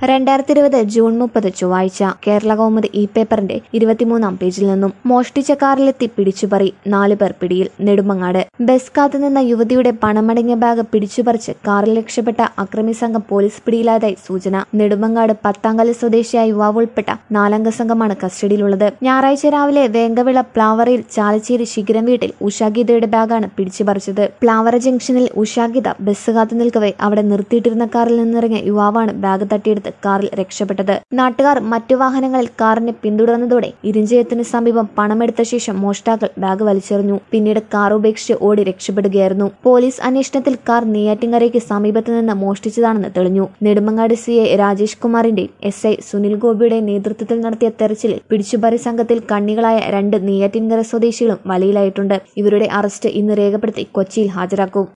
രണ്ടായിരത്തി ഇരുപത് ജൂൺ മുപ്പത് ചൊവ്വാഴ്ച കേരള കൗമുദി ഇ പേപ്പറിന്റെ ഇരുപത്തിമൂന്നാം പേജിൽ നിന്നും മോഷ്ടിച്ച കാറിലെത്തി പിടിച്ചുപറി നാലു പേർ പിടിയിൽ നെടുമങ്ങാട് ബസ് കാത്തുനിന്ന യുവതിയുടെ പണമടങ്ങിയ ബാഗ് പിടിച്ചുപറിച്ച് കാറിൽ രക്ഷപ്പെട്ട അക്രമി സംഘം പോലീസ് പിടിയിലായതായി സൂചന നെടുമങ്ങാട് പത്താങ്കല് സ്വദേശിയായ യുവാവ് ഉൾപ്പെട്ട നാലംഗ സംഘമാണ് കസ്റ്റഡിയിലുള്ളത് ഞായറാഴ്ച രാവിലെ വേങ്കവിള പ്ലാവറയിൽ ചാലച്ചേരി ശിഖരം വീട്ടിൽ ഉഷാഗീതയുടെ ബാഗാണ് പിടിച്ചുപറിച്ചത് പ്ലാവറ ജംഗ്ഷനിൽ ഉഷാഗീത ബസ് കാത്തു നിൽക്കവെ അവിടെ നിർത്തിയിട്ടിരുന്ന കാറിൽ നിന്നിറങ്ങിയ യുവാവാണ് ബാഗ് തട്ടിയെടുത്ത് കാറിൽ രക്ഷപ്പെട്ടത് നാട്ടുകാർ മറ്റു വാഹനങ്ങളിൽ കാറിനെ പിന്തുടർന്നതോടെ ഇരിഞ്ചയത്തിന് സമീപം പണമെടുത്ത ശേഷം മോഷ്ടാക്കൾ ബാഗ് വലിച്ചെറിഞ്ഞു പിന്നീട് കാർ ഉപേക്ഷിച്ച് ഓടി രക്ഷപ്പെടുകയായിരുന്നു പോലീസ് അന്വേഷണത്തിൽ കാർ നെയ്യാറ്റിൻകരയ്ക്ക് സമീപത്ത് നിന്ന് മോഷ്ടിച്ചതാണെന്ന് തെളിഞ്ഞു നെടുമങ്ങാട് സി എ രാജേഷ് കുമാറിന്റെയും എസ് ഐ സുനിൽ ഗോപിയുടെ നേതൃത്വത്തിൽ നടത്തിയ തെരച്ചിലിൽ പിടിച്ചുപറി സംഘത്തിൽ കണ്ണികളായ രണ്ട് നെയ്യാറ്റിൻകര സ്വദേശികളും വലയിലായിട്ടുണ്ട് ഇവരുടെ അറസ്റ്റ് ഇന്ന് രേഖപ്പെടുത്തി കൊച്ചിയിൽ ഹാജരാക്കും